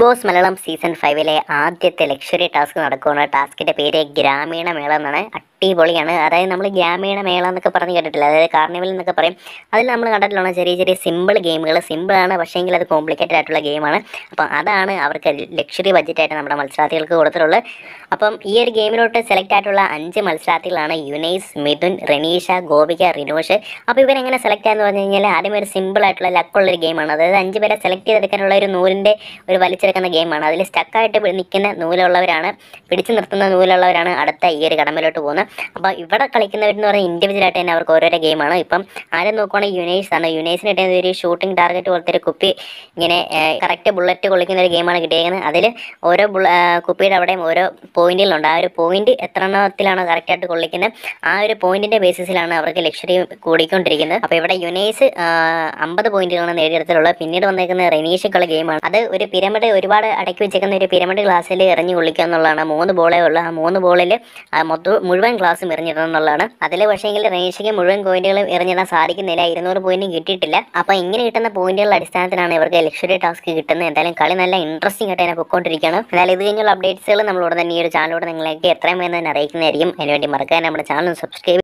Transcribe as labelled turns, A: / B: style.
A: boss Malayalam season ഫൈവിലെ ആദ്യത്തെ luxury task നടക്കുകയാണ് ടാസ്കിന്റെ പേര് ഗ്രാമീണ മേള എന്നാണ് അടിപൊളിയാണ് അതായത് നമ്മൾ ഗ്രാമീണ മേള എന്നൊക്കെ പറഞ്ഞ് കേട്ടിട്ടില്ല അതായത് കാർണിവൽ എന്നൊക്കെ പറയും അതിൽ നമ്മൾ കണ്ടിട്ടുള്ള ചെറിയ ചെറിയ സിമ്പിൾ ഗെയിമുകൾ സിമ്പിളാണ് പക്ഷേങ്കിൽ അത് കോംപ്ലിക്കേറ്റഡ് ആയിട്ടുള്ള ഗെയിമാണ് അപ്പം അതാണ് അവർക്ക് ലക്ഷറി ബഡ്ജറ്റായിട്ട് നമ്മുടെ മത്സരാർത്ഥികൾക്ക് കൊടുത്തിട്ടുള്ളത് അപ്പം ഈ ഒരു ഗെയിമിലോട്ട് സെലക്ട് ആയിട്ടുള്ള അഞ്ച് മത്സരാർത്ഥികളാണ് യുനൈസ് മിഥുൻ റെനീഷ ഗോപിക റിനോഷ് അപ്പോൾ ഇവരെങ്ങനെ സെലക്ട് ആയെന്ന് പറഞ്ഞു കഴിഞ്ഞാൽ ആദ്യം ഒരു സിമ്പിൾ ആയിട്ടുള്ള ലക്കുള്ള ഒരു ഗെയിമാണ് അതായത് അഞ്ച് പേരെ സെലക്ട് ചെയ്തെടുക്കാനുള്ള ഒരു നൂലിൻ്റെ ഒരു വലിച്ചെടുക്കുന്ന ഗെയിമാണ് അതിൽ സ്റ്റക്കായിട്ട് നിൽക്കുന്ന നൂലുള്ളവരാണ് പിടിച്ചു നിർത്തുന്ന നൂലുള്ളവരാണ് അടുത്ത ഈ ഒരു കടമ്പിലോട്ട് പോകുന്നത് അപ്പോൾ ഇവിടെ കളിക്കുന്നവരെന്ന് പറഞ്ഞാൽ ഇൻഡിവിജ്വൽ ആയിട്ട് തന്നെ അവർക്ക് ഓരോരോ ഗെയിമാണ് ഇപ്പം ആദ്യം നോക്കുവാണെങ്കിൽ യുനൈസ് ആണ് യുനൈസിന് കിട്ടിയത് ഒരു ഷൂട്ടിംഗ് ടാർഗറ്റ് പോലത്തെ ഒരു കുപ്പി ഇങ്ങനെ കറക്റ്റ് ബുള്ളറ്റ് കൊള്ളിക്കുന്ന ഒരു ഗെയിമാണ് കിട്ടിയിരിക്കുന്നത് അതിൽ ഓരോ ബുള്ള ആ, കുപ്പിയുടെ അവിടെയും ഓരോ പോയിന്റുകളുണ്ട് ആ ഒരു പോയിന്റ് എത്ര എണ്ണത്തിലാണോ കറക്റ്റായിട്ട് കൊള്ളിക്കുന്നത് ആ ഒരു പോയിന്റിന്റെ ബേസിസിലാണ് അവർക്ക് ലക്ഷറി കൂടിക്കൊണ്ടിരിക്കുന്നത് അപ്പോൾ ഇവിടെ യുനൈസ് അമ്പത് പോയിന്റുകളാണ് നേടിയെടുത്തിട്ടുള്ളത് പിന്നീട് വന്നേക്കുന്ന റെനീഷക്കുള്ള ഗെയിമാണ് അത് ഒരു പിരമിഡ് ഒരുപാട് അടക്കി വെച്ചേക്കുന്ന ഒരു പിരമിഡ് ഗ്ലാസ്സിൽ എറിഞ്ഞു കൊള്ളിക്കുക എന്നുള്ളതാണ് മൂന്ന് ബോളേ ഉള്ളൂ ആ മൂന്ന് ബോളിൽ മൊത്തം മുഴുവൻ ഗ്ലാസും എറിഞ്ഞിടണം എന്നുള്ളതാണ് അതിൽ പക്ഷേങ്കിൽ റെനീഷയ്ക്ക് മുഴുവൻ പോയിന്റുകളും എറിഞ്ഞിടാൻ സാധിക്കുന്നില്ല ഇരുന്നൂറ് പോയിന്റ് കിട്ടിയിട്ടില്ല അപ്പോൾ ഇങ്ങനെ കിട്ടുന്ന പോയിന്റുകളുടെ അടിസ്ഥാനത്തിലാണ് ഇവർക്ക് ലക്ഷറി ടാസ്ക് കിട്ടുന്നത് എന്തായാലും കളി നല്ല ഇൻട്രസ്റ്റിംഗ് ആയിട്ട് തന്നെ പൊയ്ക്കൊണ്ടിരിക്കുകയാണ് എന്തായാലും ഇത് കഴിഞ്ഞുള്ള അപ്ഡേറ്റ്സുകൾ നമ്മളോട് തന്നെ ഈ ഒരു ചാനലോട് നിങ്ങളിലേക്ക് എത്രയും വേഗം തന്നെ അറിയിക്കുന്നതായിരിക്കും അതിനുവേണ്ടി മറക്കാൻ നമ്മുടെ ചാനൽ സബ്സ്ക്രൈബ്